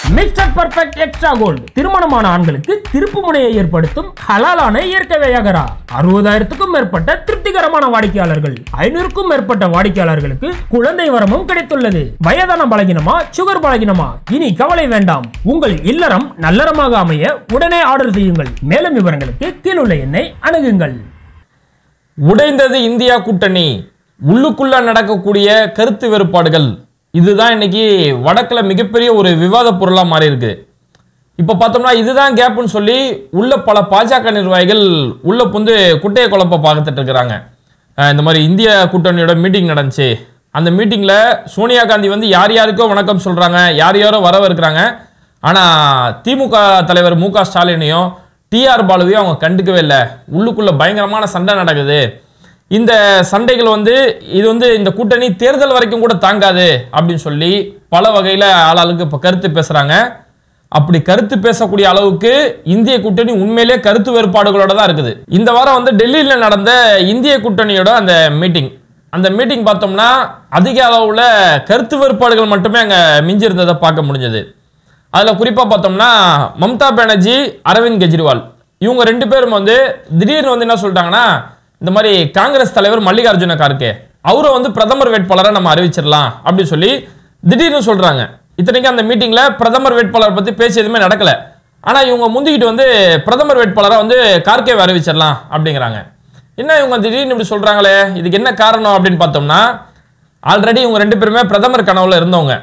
mister perfect extra gold திருமணமான ஆண்களுக்கு திருப்பு முனையை ஏற்படுத்தும் ஹலாலான இயற்கை வியாகரா அறுபதாயிரத்துக்கும் மேற்பட்ட திருப்திகரமான வாடிக்கையாளர்கள் ஐநூறுக்கும் மேற்பட்ட வாடிக்கையாளர்களுக்கு குழந்தை வரமும் கிடைத்துள்ளது வயதான பலகினமா சுகர் பலகினமா இனி கவலை வேண்டாம் உங்கள் இல்லறம் நல்லறமாக அமைய உடனே ஆர்டர் செய்யுங்கள் மேலும் விவரங்களுக்கு கீழுள்ள எண்ணை அணுகுங்கள் உடைந்தது இந்தியா கூட்டணி உள்ளுக்குள்ள நடக்கக்கூடிய கருத்து வேறுபாடுகள் இதுதான் இன்னைக்கு வடக்குல மிகப்பெரிய ஒரு விவாத பொருளா மாறி இருக்கு இப்ப பார்த்தோம்னா இதுதான் கேப்னு சொல்லி உள்ள பல பாஜக நிர்வாகிகள் உள்ள புந்து குட்டையை குழப்ப பார்த்துட்டு இருக்கிறாங்க அஹ் இந்த மாதிரி இந்திய கூட்டணியோட மீட்டிங் நடந்துச்சு அந்த மீட்டிங்ல சோனியா காந்தி வந்து யார் யாருக்கோ வணக்கம் சொல்றாங்க யார் யாரோ வரவிருக்கிறாங்க ஆனா திமுக தலைவர் மு க ஸ்டாலினையும் டிஆர் பாலுவையும் அவங்க கண்டுக்கவே இல்லை உள்ளுக்குள்ள பயங்கரமான சண்டை நடக்குது இந்த சண்டைகள் வந்து இது வந்து இந்த கூட்டணி தேர்தல் வரைக்கும் கூட தாங்காது அப்படின்னு சொல்லி பல வகையில் ஆளாளுக்கு இப்போ கருத்து பேசுகிறாங்க அப்படி கருத்து பேசக்கூடிய அளவுக்கு இந்திய கூட்டணி உண்மையிலே கருத்து வேறுபாடுகளோட தான் இருக்குது இந்த வாரம் வந்து டெல்லியில் நடந்த இந்திய கூட்டணியோட அந்த மீட்டிங் அந்த மீட்டிங் பார்த்தோம்னா அதிக அளவில் கருத்து வேறுபாடுகள் மட்டுமே அங்கே மிஞ்சி இருந்ததை பார்க்க முடிஞ்சது அதில் குறிப்பாக பார்த்தோம்னா மம்தா பானர்ஜி அரவிந்த் கெஜ்ரிவால் இவங்க ரெண்டு பேரும் வந்து திடீர்னு வந்து என்ன சொல்லிட்டாங்கன்னா இந்த மாதிரி காங்கிரஸ் தலைவர் மல்லிகார்ஜுன கார்கே அவரை வந்து பிரதமர் வேட்பாளரை நம்ம அறிவிச்சிடலாம் அப்படின்னு சொல்லி திடீர்னு சொல்றாங்க இத்தனைக்கும் அந்த மீட்டிங்ல பிரதமர் வேட்பாளர் பத்தி பேச்சு எதுவுமே நடக்கல ஆனா இவங்க முந்திக்கிட்டு வந்து பிரதமர் வேட்பாளரை வந்து கார்கேவை அறிவிச்சிடலாம் அப்படிங்கிறாங்க என்ன இவங்க திடீர்னு இப்படி சொல்றாங்களே இதுக்கு என்ன காரணம் அப்படின்னு பார்த்தோம்னா ஆல்ரெடி இவங்க ரெண்டு பேருமே பிரதமர் கனவுல இருந்தவங்க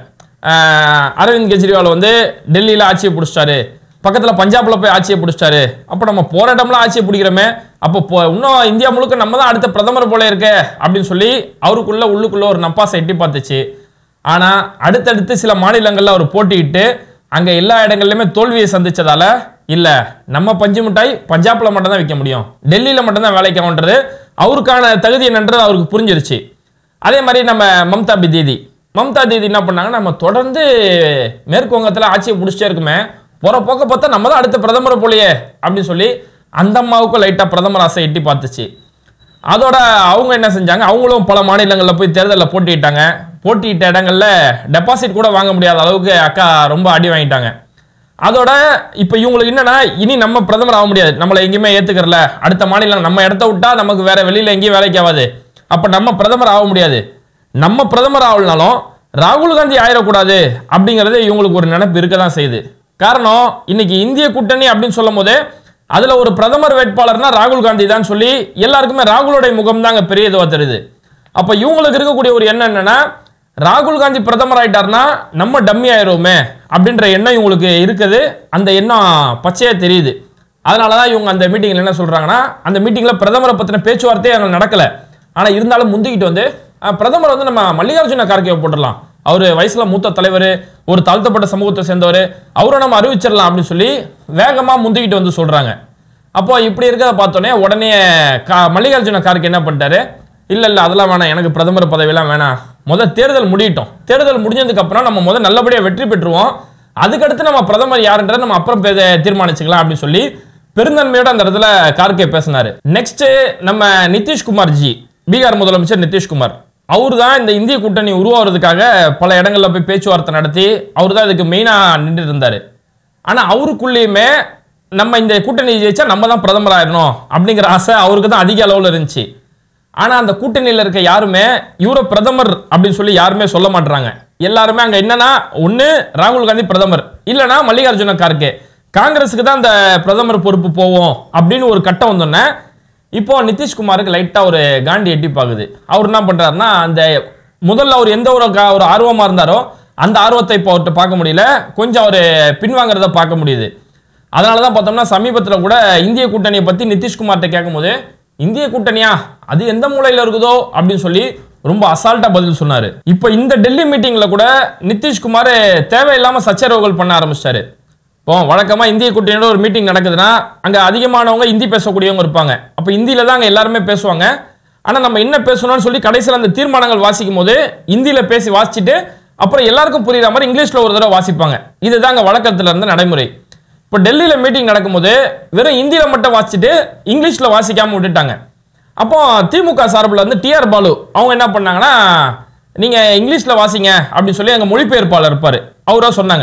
ஆஹ் அரவிந்த் கெஜ்ரிவால் வந்து டெல்லியில் ஆட்சியை பிடிச்சிட்டாரு பக்கத்தில் பஞ்சாப்ல போய் ஆட்சியை பிடிச்சிட்டாரு அப்போ நம்ம போற இடம்லாம் ஆட்சியை பிடிக்கிறோமே அப்போ போ- இன்னும் இந்தியா முழுக்க நம்ம தான் அடுத்த பிரதமர் போல இருக்கே அப்படின்னு சொல்லி அவருக்குள்ள உள்ளுக்குள்ள ஒரு நப்பாசை எட்டி பார்த்துச்சு ஆனால் அடுத்தடுத்து சில மாநிலங்களில் அவர் போட்டியிட்டு அங்கே எல்லா இடங்கள்லையுமே தோல்வியை சந்திச்சதால இல்லை நம்ம பஞ்சு மிட்டாய் பஞ்சாப்ல மட்டும் தான் விற்க முடியும் டெல்லியில் மட்டும்தான் வேலைக்கு ஆகுன்றது அவருக்கான தகுதி என்னன்றது அவருக்கு புரிஞ்சிருச்சு அதே மாதிரி நம்ம மம்தா பி தீதி மம்தா தீதி என்ன பண்ணாங்க நம்ம தொடர்ந்து மேற்கு வங்கத்தில் ஆட்சியை பிடிச்சிட்டே இருக்குமே போற போக்க பார்த்தா நம்ம தான் அடுத்த பிரதமர் போலயே அப்படின்னு சொல்லி அந்த அம்மாவுக்கும் லைட்டாக பிரதமர் ஆசை எட்டி பார்த்துச்சு அதோட அவங்க என்ன செஞ்சாங்க அவங்களும் பல மாநிலங்களில் போய் தேர்தலில் போட்டியிட்டாங்க போட்டியிட்ட இடங்கள்ல டெபாசிட் கூட வாங்க முடியாத அளவுக்கு அக்கா ரொம்ப அடி வாங்கிட்டாங்க அதோட இப்போ இவங்களுக்கு என்னன்னா இனி நம்ம பிரதமர் ஆக முடியாது நம்மளை எங்கேயுமே ஏத்துக்கறல அடுத்த மாநிலம் நம்ம இடத்த விட்டா நமக்கு வேற வெளியில எங்கேயும் வேலைக்கு ஆகாது அப்ப நம்ம பிரதமர் ஆக முடியாது நம்ம பிரதமர் ஆகலனாலும் ராகுல் காந்தி ஆயிடக்கூடாது அப்படிங்கிறது இவங்களுக்கு ஒரு நினைப்பு இருக்க தான் செய்யுது காரணம் இன்னைக்கு இந்திய கூட்டணி அப்படின்னு சொல்லும் போதே அதுல ஒரு பிரதமர் வேட்பாளர்னா ராகுல் காந்தி தான் சொல்லி எல்லாருக்குமே ராகுலோடைய முகம் தாங்க பெரிய இதுவா தெரியுது அப்ப இவங்களுக்கு இருக்கக்கூடிய ஒரு எண்ணம் என்னன்னா ராகுல் காந்தி பிரதமர் ஆயிட்டாருன்னா நம்ம டம்மி ஆயிருவோமே அப்படின்ற எண்ணம் இவங்களுக்கு இருக்குது அந்த எண்ணம் பச்சையா தெரியுது அதனால தான் இவங்க அந்த மீட்டிங்ல என்ன சொல்றாங்கன்னா அந்த மீட்டிங்ல பிரதமரை பத்தின பேச்சுவார்த்தையே அங்கே நடக்கல ஆனா இருந்தாலும் முந்திக்கிட்டு வந்து அஹ், பிரதமர் வந்து நம்ம மல்லிகார்ஜுன கார்கே போட்டுடலாம் அவர் வயசுல மூத்த தலைவர் ஒரு தாழ்த்தப்பட்ட சமூகத்தை சேர்ந்தவர் அவரை நம்ம அறிவிச்சிடலாம் அப்படின்னு சொல்லி வேகமா முந்திக்கிட்டு வந்து சொல்றாங்க அப்போ இப்படி இருக்கிறத பார்த்தோன்னே உடனே கா மல்லிகார்ஜுன கார்கே என்ன பண்ணிட்டாரு இல்ல இல்ல அதெல்லாம் வேணாம் எனக்கு பிரதமர் பதவியெல்லாம் வேணாம் முத தேர்தல் முடியட்டும் தேர்தல் முடிஞ்சதுக்கு அப்புறம் நம்ம முத நல்லபடியா வெற்றி பெற்றுவோம் அதுக்கடுத்து நம்ம பிரதமர் யாருன்றதை நம்ம அப்புறம் பே- தீர்மானிச்சுக்கலாம் அப்படின்னு சொல்லி பெருந்தன்மையோட அந்த இடத்துல கார்கே பேசினாரு நெக்ஸ்ட் நம்ம நிதிஷ்குமார் ஜி பீகார் முதலமைச்சர் நிதிஷ்குமார் அவர் தான் இந்த இந்திய கூட்டணி உருவாகிறதுக்காக பல இடங்கள்ல போய் பேச்சுவார்த்தை நடத்தி அவர் தான் இதுக்கு மெயினா நின்று இருந்தாரு ஆனா அவருக்குள்ளேயுமே நம்ம இந்த கூட்டணி ஜெயிச்சா நம்ம தான் பிரதமர் ஆயிடணும் அப்படிங்கிற ஆசை அவருக்கு தான் அதிக அளவுல இருந்துச்சு ஆனா அந்த கூட்டணியில இருக்க யாருமே இவரை பிரதமர் அப்படின்னு சொல்லி யாருமே சொல்ல மாட்டாங்க எல்லாருமே அங்க என்னன்னா ஒண்ணு ராகுல் காந்தி பிரதமர் இல்லனா மல்லிகார்ஜுன கார்கே காங்கிரஸுக்கு தான் அந்த பிரதமர் பொறுப்பு போவோம் அப்படின்னு ஒரு கட்டம் வந்தோன்னே இப்போ நிதிஷ்குமாருக்கு லைட்டா ஒரு காண்டி எட்டி பாக்குது அவர் என்ன பண்றாருன்னா அந்த முதல்ல அவர் எந்த ஒரு கா- ஒரு ஆர்வமா இருந்தாரோ அந்த ஆர்வத்தை இப்போ அவர்கிட்ட பார்க்க முடியல கொஞ்சம் அவர் பின்வாங்குறத பார்க்க முடியுது அதனால தான் பார்த்தோம்னா சமீபத்தில் கூட இந்திய கூட்டணியை பற்றி நிதிஷ்குமார்கிட்ட கேட்கும்போது இந்திய கூட்டணியா அது எந்த மூலையில் இருக்குதோ அப்படின்னு சொல்லி ரொம்ப அசால்ட்டா பதில் சொன்னாரு இப்போ இந்த டெல்லி மீட்டிங்ல கூட நிதிஷ்குமார் தேவையில்லாம சச்சரவுகள் பண்ண ஆரம்பிச்சிட்டாரு இப்போ வழக்கமா இந்திய கூட்டணியோட ஒரு மீட்டிங் நடக்குதுன்னா அங்க அதிகமானவங்க இந்தி பேசக்கூடியவங்க இருப்பாங்க அப்ப இந்தியில தான் அங்க எல்லாருமே பேசுவாங்க ஆனா நம்ம என்ன பேசணும்னு சொல்லி கடைசியில் அந்த தீர்மானங்கள் வாசிக்கும் போது இந்தியில பேசி வாசிச்சுட்டு அப்புறம் எல்லாருக்கும் புரியுற மாதிரி இங்கிலீஷ்ல ஒரு தடவை வாசிப்பாங்க இதுதாங்க வழக்கத்துல இருந்த நடைமுறை இப்போ டெல்லியில மீட்டிங் நடக்கும்போது வெறும் இந்தியில மட்டும் வாசிச்சுட்டு இங்கிலீஷ்ல வாசிக்காம விட்டுட்டாங்க அப்போ திமுக சார்பில் வந்து டிஆர் பாலு அவங்க என்ன பண்ணாங்கன்னா நீங்க இங்கிலீஷ்ல வாசிங்க அப்படின்னு சொல்லி அங்க மொழிபெயர்ப்பாளர் இருப்பாரு அவரா சொன்னாங்க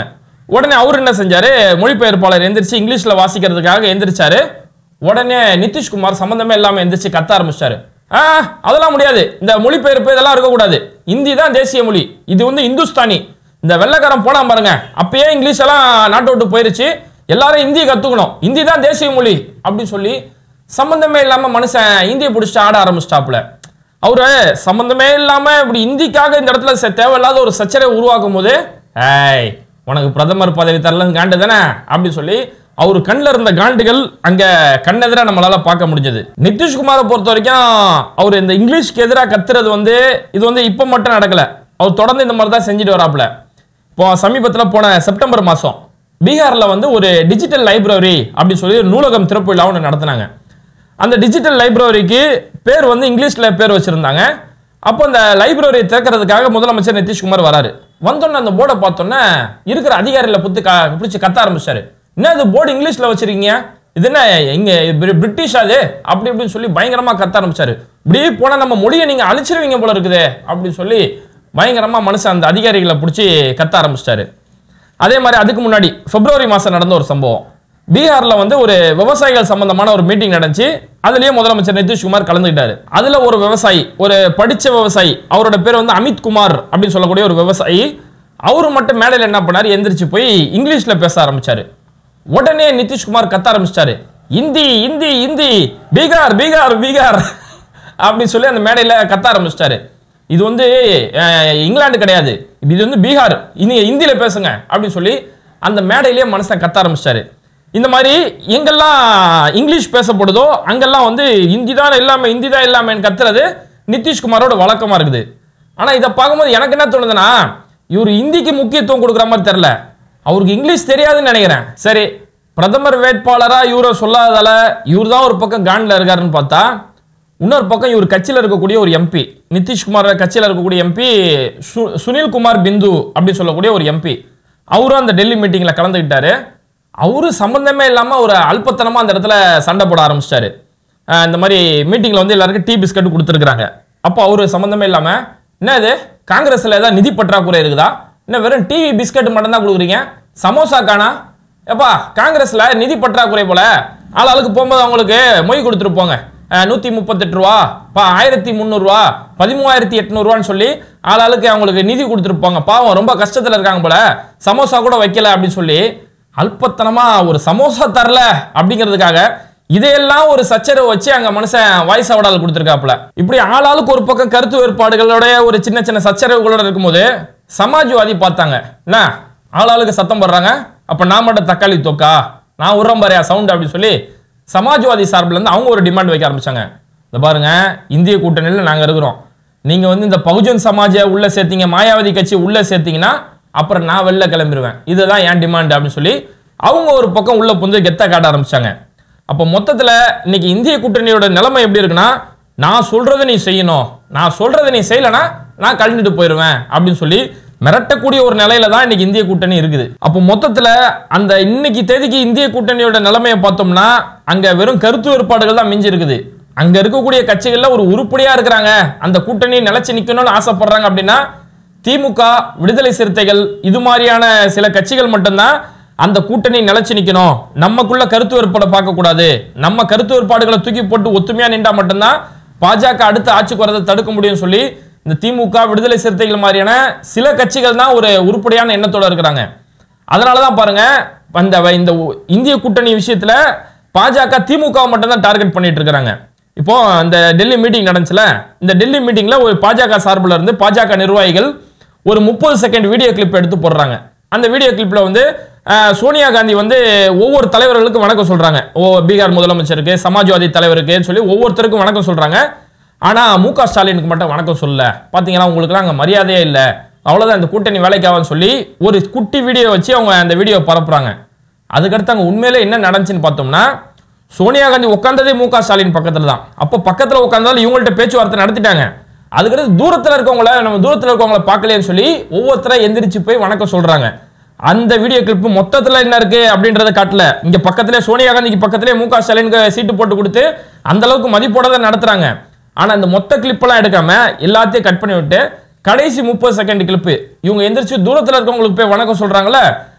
உடனே அவர் என்ன செஞ்சாரு மொழிபெயர்ப்பாளர் எந்திரிச்சு இங்கிலீஷ்ல வாசிக்கிறதுக்காக எந்திரிச்சாரு உடனே நிதிஷ்குமார் சம்பந்தமே இல்லாம எந்திரிச்சு கத்த ஆரம்பிச்சாரு ஆ அதெல்லாம் முடியாது இந்த மொழிபெயர்ப்பு இதெல்லாம் இருக்கக்கூடாது இந்தி தான் தேசிய மொழி இது வந்து இந்துஸ்தானி இந்த வெள்ளைக்காரன் போனா பாருங்க அப்பயே இங்கிலீஷ் எல்லாம் நாட்டை விட்டு போயிருச்சு எல்லாரும் இந்தியை கத்துக்கணும் இந்தி தான் தேசிய மொழி அப்படின்னு சொல்லி சம்பந்தமே இல்லாம மனுஷன் இந்தியை பிடிச்சிட்டு ஆட ஆரம்பிச்சிட்டாப்புல அவரு சம்பந்தமே இல்லாம இப்படி இந்திக்காக இந்த இடத்துல ச- தேவையில்லாத ஒரு சச்சரை உருவாக்கும் போது ஏய் உனக்கு பிரதமர் பதவி தரலன்னு காண்டு தானே அப்படி சொல்லி அவர் கண்ணில் இருந்த காண்டுகள் அங்க கண்ணெதிரா நம்மளால பார்க்க முடிஞ்சது நிதிஷ்குமாரை பொறுத்த வரைக்கும் அவர் இந்த இங்கிலீஷ்க்கு எதிராக கத்துறது வந்து இது வந்து இப்போ மட்டும் நடக்கல அவர் தொடர்ந்து இந்த மாதிரி தான் செஞ்சுட்டு வராப்புல இப்போ சமீபத்தில் போன செப்டம்பர் மாதம் பீகாரில் வந்து ஒரு டிஜிட்டல் லைப்ரரி அப்படின்னு சொல்லி ஒரு நூலகம் திறப்பு விழா ஒன்று நடத்தினாங்க அந்த டிஜிட்டல் லைப்ரரிக்கு பேர் வந்து இங்கிலீஷில் பேர் வச்சுருந்தாங்க அப்போ அந்த லைப்ரரி திறக்கிறதுக்காக முதலமைச்சர் நிதிஷ்குமார் வராரு வந்தோன்னே அந்த போர்டை பார்த்தோன்னே இருக்கிற அதிகாரிகளை புத்து க பிடிச்சி கத்த ஆரம்பிச்சாரு என்ன இது போர்டு இங்கிலீஷில் வச்சிருக்கீங்க இது என்ன இங்க பிரி- பிரிட்டிஷ் அது அப்படி இப்படின்னு சொல்லி பயங்கரமா கத்த ஆரம்பிச்சாரு இப்படி போனா நம்ம மொழியை நீங்க அழிச்சிருவீங்க போல இருக்குதே அப்படின்னு சொல்லி பயங்கரமா மனுஷன் அந்த அதிகாரிகளை பிடிச்சி கத்த ஆரம்பிச்சிட்டாரு அதே மாதிரி அதுக்கு முன்னாடி பிப்ரவரி மாசம் நடந்த ஒரு சம்பவம் பீகார்ல வந்து ஒரு விவசாயிகள் சம்பந்தமான ஒரு மீட்டிங் நடந்துச்சு அதுலயே முதலமைச்சர் நிதிஷ்குமார் கலந்துக்கிட்டாரு அதுல ஒரு விவசாயி ஒரு படிச்ச விவசாயி அவரோட பேர் வந்து அமித் குமார் அப்படின்னு சொல்லக்கூடிய ஒரு விவசாயி அவரு மட்டும் மேடையில் என்ன பண்ணாரு எந்திரிச்சு போய் இங்கிலீஷ்ல பேச ஆரம்பிச்சாரு உடனே நிதிஷ்குமார் கத்த ஆரம்பிச்சிட்டாரு இந்தி இந்தி இந்தி பீகார் பீகார் பீகார் அப்படின்னு சொல்லி அந்த மேடையில கத்த ஆரம்பிச்சிட்டாரு இது வந்து அஹ், இங்கிலாந்து கிடையாது இது வந்து பீகார் நீங்க இந்தியில பேசுங்க அப்படின்னு சொல்லி அந்த மேடையிலேயே மனுஷன் கத்த ஆரம்பிச்சிட்டாரு இந்த மாதிரி எங்கெல்லாம் இங்கிலீஷ் பேசப்படுதோ அங்கெல்லாம் வந்து இந்தி தான் இல்லாம இந்தி தான் இல்லாமன்னு கத்துறது நிதிஷ்குமாரோட வழக்கமா இருக்குது ஆனா இதை பார்க்கும்போது எனக்கு என்ன தோணுதுன்னா இவர் இந்திக்கு முக்கியத்துவம் கொடுக்குற மாதிரி தெரியல அவருக்கு இங்கிலீஷ் தெரியாதுன்னு நினைக்கிறேன் சரி பிரதமர் வேட்பாளரா இவரை சொல்லாததால இவர் தான் ஒரு பக்கம் காண்டில் இருக்காருன்னு பார்த்தா இன்னொரு பக்கம் இவர் கட்சியில் இருக்கக்கூடிய ஒரு எம்பி நிதிஷ்குமார் கட்சியில் இருக்கக்கூடிய எம்பி சுனில் குமார் பிந்து அப்படின்னு சொல்லக்கூடிய ஒரு எம்பி அவரும் அந்த டெல்லி மீட்டிங்கில் கலந்துக்கிட்டாரு அவரு சம்பந்தமே இல்லாமல் ஒரு அல்பத்தனமாக அந்த இடத்துல சண்டை போட ஆரம்பிச்சிட்டாரு அஹ் இந்த மாதிரி மீட்டிங்கில் வந்து எல்லாருக்கும் டீ பிஸ்கட் கொடுத்துருக்குறாங்க அப்போ அவரு சம்மந்தமே இல்லாமல் என்ன இது காங்கிரஸில் ஏதாவது நிதி பற்றாக்குறை இருக்குதா என்ன வெறும் டீ பிஸ்கட் மட்டும் தான் கொடுக்குறீங்க சமோசா காணா எப்பா காங்கிரஸ்ல நிதி பற்றாக்குறை போல ஆளாளுக்கு போகும்போது அவங்களுக்கு மொய் கொடுத்துருப்போங்க நூற்றி முப்பத்தெட்டு ரூபா பா ஆயிரத்தி முந்நூறுரூவா பதிமூவாயிரத்தி எட்நூறுவான்னு சொல்லி ஆளாளுக்கு அவங்களுக்கு நிதி கொடுத்துருப்பாங்க பாவம் ரொம்ப கஷ்டத்தில் இருக்காங்க போல சமோசா கூட வைக்கல அப்படின்னு சொல்லி அல்பத்தனமா ஒரு சமோசா தரல அப்படிங்கிறதுக்காக இதையெல்லாம் ஒரு சச்சரவு வச்சு அங்க மனுஷன் வாய்ஸ் அவடால் கொடுத்துருக்காப்புல இப்படி ஆளாளுக்கு ஒரு பக்கம் கருத்து வேறுபாடுகளோட ஒரு சின்ன சின்ன சச்சரவுகளோட இருக்கும்போது சமாஜ்வாதி பார்த்தாங்க என்ன ஆளாளுக்கு சத்தம் போடுறாங்க அப்ப நான் மட்டும் தக்காளி தொக்கா நான் உரம் பாரியா சவுண்ட் அப்படின்னு சொல்லி சமாஜ்வாதி சார்பில் இருந்து அவங்க ஒரு டிமாண்ட் வைக்க ஆரம்பிச்சாங்க இந்த பாருங்க இந்திய கூட்டணியில் நாங்க இருக்கிறோம் நீங்க வந்து இந்த பகுஜன் சமாஜை உள்ள சேர்த்தீங்க மாயாவதி கட்சி உள்ள சேர்த்தீங்கன்னா அப்புறம் நான் வெளில கிளம்பிடுவேன் இதுதான் என் டிமாண்ட் அப்படின்னு சொல்லி அவங்க ஒரு பக்கம் உள்ள புந்து கெத்த காட்ட ஆரம்பிச்சாங்க அப்போ மொத்தத்துல இன்னைக்கு இந்திய கூட்டணியோட நிலைமை எப்படி இருக்குன்னா நான் சொல்றதை நீ செய்யணும் நான் சொல்றதை நீ செய்யலைன்னா நான் கழந்துட்டு போயிடுவேன் அப்படின்னு சொல்லி மிரட்டக்கூடிய ஒரு நிலையில தான் இன்னைக்கு இந்திய கூட்டணி இருக்குது அப்போ மொத்தத்துல அந்த இன்னைக்கு தேதிக்கு இந்திய கூட்டணியோட நிலைமையை பார்த்தோம்னா அங்க வெறும் கருத்து வேறுபாடுகள் தான் மிஞ்சி இருக்குது அங்க இருக்கக்கூடிய கட்சிகள்ல ஒரு உருப்படியா இருக்கிறாங்க அந்த கூட்டணி நிலைச்சு நிக்கணும்னு ஆசைப்படுறாங்க அப்படின்னா திமுக விடுதலை சிறுத்தைகள் இது மாதிரியான சில கட்சிகள் மட்டும்தான் அந்த கூட்டணி நிலைச்சு நிக்கணும் நமக்குள்ள கருத்து வேறுபாடை பார்க்க கூடாது நம்ம கருத்து வேறுபாடுகளை தூக்கி போட்டு ஒத்துமையா நின்றா மட்டும்தான் பாஜக அடுத்து ஆட்சிக்கு வரதை தடுக்க முடியும்னு சொல்லி இந்த திமுக விடுதலை சிறுத்தைகள் மாதிரியான சில கட்சிகள் தான் ஒரு உருப்படியான எண்ணத்தோட இருக்கிறாங்க அதனால தான் பாருங்க அந்த வ- இந்த ஒ- இந்திய கூட்டணி விஷயத்துல பாஜக திமுக மட்டும் தான் டார்கெட் பண்ணிட்டு இருக்காங்க இப்போ இந்த டெல்லி மீட்டிங் நடந்துச்சுல இந்த டெல்லி மீட்டிங்ல ஒரு பாஜக சார்பில் இருந்து பாஜக நிர்வாகிகள் ஒரு முப்பது செகண்ட் வீடியோ கிளிப் எடுத்து போடுறாங்க அந்த வீடியோ கிளிப்ல வந்து அஹ், சோனியா காந்தி வந்து ஒவ்வொரு தலைவர்களுக்கும் வணக்கம் சொல்றாங்க ஓ பீகார் முதலமைச்சருக்கு சமாஜ்வாதி தலைவருக்கு சொல்லி ஒவ்வொருத்தருக்கும் வணக்கம் சொல்றாங்க ஆனா மு க ஸ்டாலினுக்கு மட்டும் வணக்கம் சொல்லல பாத்தீங்கன்னா உங்களுக்குலாம் அங்க மரியாதையே இல்லை அவ்வளவுதான் இந்த கூட்டணி வேலைக்காகன்னு சொல்லி ஒரு குட்டி வீடியோ வச்சு அவங்க அந்த வீடியோ பரப்புறாங்க அதுக்கடுத்து அங்க உண்மையிலே என்ன நடந்துச்சுன்னு பார்த்தோம்னா சோனியா காந்தி உட்கார்ந்ததே மு க ஸ்டாலின் பக்கத்துல தான் அப்போ பக்கத்துல உட்கார்ந்தாலும் இவங்கள்ட்ட பேச்சுவார்த்தை நடத்திட்டாங்க அதுக்கடுத்து தூரத்துல இருக்கவங்கள நம்ம தூரத்துல இருக்கவங்கள பார்க்கலையேன்னு சொல்லி ஒவ்வொருத்தரா எந்திரிச்சு போய் வணக்கம் சொல்றாங்க அந்த வீடியோ கிளிப் மொத்தத்துல என்ன இருக்கு அப்படின்றத காட்டல இங்க பக்கத்திலே சோனியா காந்திக்கு பக்கத்திலே மு க ஸ்டாலினுக்கு சீட்டு போட்டு கொடுத்து அந்த அளவுக்கு மதிப்போட தான் நடத்துறாங்க ஆனா இந்த மொத்த clip எல்லாம் எடுக்காம எல்லாத்தையும் கட் பண்ணி விட்டு கடைசி முப்பது செகண்ட் கிளிப்பு இவங்க எந்திரிச்சு தூரத்துல இருக்கவங்களுக்கு போய் வணக்கம் சொல்றாங்கல்ல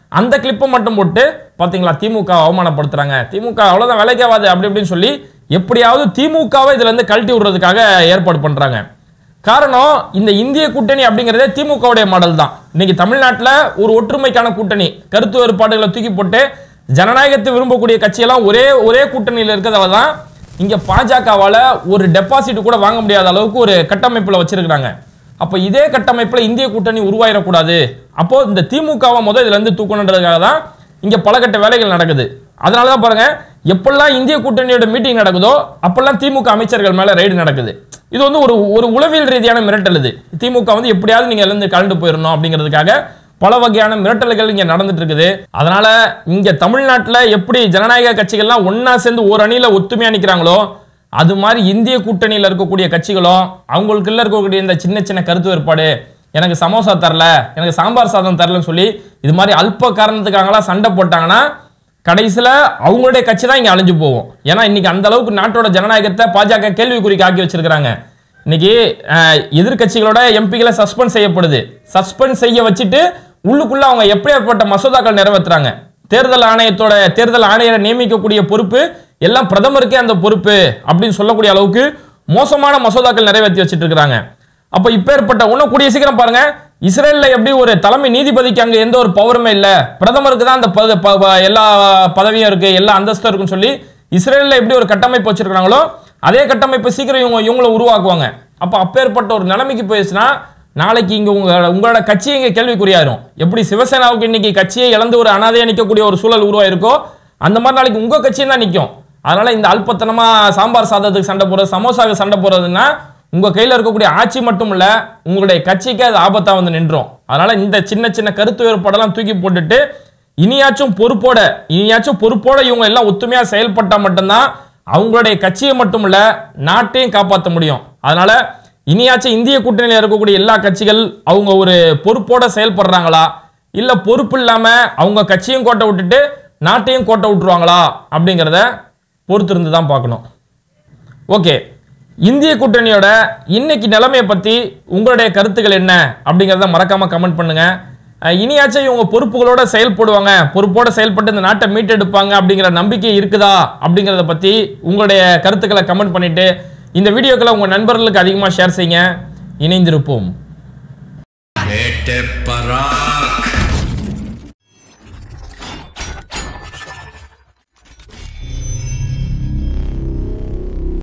அந்த கிளிப்பை மட்டும் போட்டு பாத்தீங்களா திமுக அவமானப்படுத்துறாங்க திமுக அவ்வளவுதான் வேலைக்காவாது அப்படி இப்படின்னு சொல்லி எப்படியாவது திமுகவை இதுல இருந்து கழட்டி விடுறதுக்காக ஏற்பாடு பண்றாங்க காரணம் இந்த இந்திய கூட்டணி அப்படிங்கிறதே திமுகவுடைய மாடல் தான் இன்னைக்கு தமிழ்நாட்டில் ஒரு ஒற்றுமைக்கான கூட்டணி கருத்து வேறுபாடுகளை தூக்கி போட்டு ஜனநாயகத்தை விரும்பக்கூடிய கட்சியெல்லாம் ஒரே ஒரே கூட்டணியில் இருக்கிறதால தான் இங்க பாஜகவால ஒரு டெபாசிட் கூட வாங்க முடியாத அளவுக்கு ஒரு கட்டமைப்புல வச்சிருக்கிறாங்க அப்ப இதே கட்டமைப்புல இந்திய கூட்டணி உருவாயிடக்கூடாது அப்போ இந்த திமுகவை முதல் இதுல இருந்து தூக்கணுன்றதுக்காக தான் இங்க பல கட்ட வேலைகள் நடக்குது அதனால தான் பாருங்க எப்பெல்லாம் இந்திய கூட்டணியோட மீட்டிங் நடக்குதோ அப்பெல்லாம் திமுக அமைச்சர்கள் மேல ரைடு நடக்குது இது வந்து ஒரு ஒரு உளவியல் ரீதியான மிரட்டல் இது திமுக வந்து எப்படியாவது நீங்க இதுல இருந்து கலந்து போயிடணும் அப்படிங்கிறதுக்காக பல வகையான மிரட்டல்கள் இங்க நடந்துட்டு இருக்குது அதனால இங்க தமிழ்நாட்டுல எப்படி ஜனநாயக கட்சிகள்லாம் ஒண்ணா சேர்ந்து ஒரு அணியில ஒத்துமையா நிக்கிறாங்களோ அது மாதிரி இந்திய கூட்டணியில் இருக்கக்கூடிய கட்சிகளும் அவங்களுக்குள்ள இருக்கக்கூடிய இந்த சின்ன சின்ன கருத்து வேறுபாடு எனக்கு சமோசா தரல எனக்கு சாம்பார் சாதம் தரலன்னு சொல்லி இது மாதிரி அல்ப காரணத்துக்காகலாம் சண்டை போட்டாங்கன்னா கடைசியில் அவங்களுடைய கட்சி தான் இங்கே அழிஞ்சு போகும் ஏன்னா இன்னைக்கு அந்த அளவுக்கு நாட்டோட ஜனநாயகத்தை பாஜக கேள்விக்குறிக்கு ஆக்கி வச்சிருக்கிறாங்க இன்னைக்கு அஹ், எதிர்க்கட்சிகளோட எம்பிகளை சஸ்பெண்ட் செய்யப்படுது சஸ்பெண்ட் செய்ய வச்சுட்டு உள்ளுக்குள்ள அவங்க எப்படியாப்பட்ட மசோதாக்கள் நிறைவேற்றுறாங்க தேர்தல் ஆணையத்தோட தேர்தல் ஆணையரை நியமிக்கக்கூடிய பொறுப்பு எல்லாம் பிரதமருக்கே அந்த பொறுப்பு அப்படின்னு சொல்லக்கூடிய அளவுக்கு மோசமான மசோதாக்கள் நிறைவேற்றி வச்சிட்டு இருக்கிறாங்க அப்ப இப்பேற்பட்ட இன்னும் கூடிய சீக்கிரம் பாருங்க இஸ்ரேல்ல எப்படி ஒரு தலைமை நீதிபதிக்கு அங்க எந்த ஒரு பவருமே இல்ல பிரதமருக்கு தான் அந்த பத- ப- ப- எல்லா பதவியும் இருக்கு எல்லா அந்தஸ்தும் இருக்குன்னு சொல்லி இஸ்ரேல்ல எப்படி ஒரு கட்டமைப்பு வச்சிருக்காங்களோ அதே கட்டமைப்பு சீக்கிரம் இவங்க இவங்களை உருவாக்குவாங்க அப்ப அப்பேற்பட்ட ஒரு நிலைமைக்கு போயிடுச்சுன்னா நாளைக்கு இங்க உங்க உங்களோட கட்சி இங்க கேள்விக்குறியாயிரும் எப்படி சிவசேனாவுக்கு இன்னைக்கு கட்சியை இழந்து ஒரு அனாதையா நிக்கக்கூடிய ஒரு சூழல் உருவாயிருக்கோ அந்த மாதிரி நாளைக்கு உங்க கட்சியும் தான் நிக்கும் அதனால இந்த அல்பத்தனமா சாம்பார் சாதத்துக்கு சண்டை போடுறது சமோசாவுக்கு சண்டை போடுறதுன்னா உங்க கையில இருக்கக்கூடிய ஆட்சி மட்டும் இல்ல உங்களுடைய கட்சிக்கு அது ஆபத்தா வந்து நின்றோம் அதனால இந்த சின்ன சின்ன கருத்து வேறுபாடெல்லாம் தூக்கி போட்டுட்டு இனியாச்சும் பொறுப்போட இனியாச்சும் பொறுப்போட இவங்க எல்லாம் ஒத்துமையா செயல்பட்டா மட்டும்தான் அவங்களுடைய கட்சியை மட்டும் இல்ல நாட்டையும் காப்பாற்ற முடியும் அதனால இனியாச்சும் இந்திய கூட்டணியில் இருக்கக்கூடிய எல்லா கட்சிகள் அவங்க ஒரு பொறுப்போட செயல்படுறாங்களா இல்ல பொறுப்பு இல்லாம அவங்க கட்சியும் கோட்டை விட்டுட்டு நாட்டையும் கோட்டை விட்டுருவாங்களா அப்படிங்கிறத பொறுத்திருந்து தான் பார்க்கணும் ஓகே இந்திய கூட்டணியோட இன்னைக்கு நிலைமையை பத்தி உங்களுடைய கருத்துக்கள் என்ன அப்படிங்கிறத மறக்காம கமெண்ட் பண்ணுங்க அஹ் இனியாச்சும் இவங்க பொறுப்புகளோட செயல்படுவாங்க பொறுப்போட செயல்பட்டு இந்த நாட்டை மீட்டெடுப்பாங்க அப்படிங்கிற நம்பிக்கை இருக்குதா அப்படிங்கிறத பத்தி உங்களுடைய கருத்துக்களை கமெண்ட் பண்ணிட்டு இந்த வீடியோக்களை உங்க நண்பர்களுக்கு அதிகமாக ஷேர் செய்யுங்க இணைந்திருப்போம்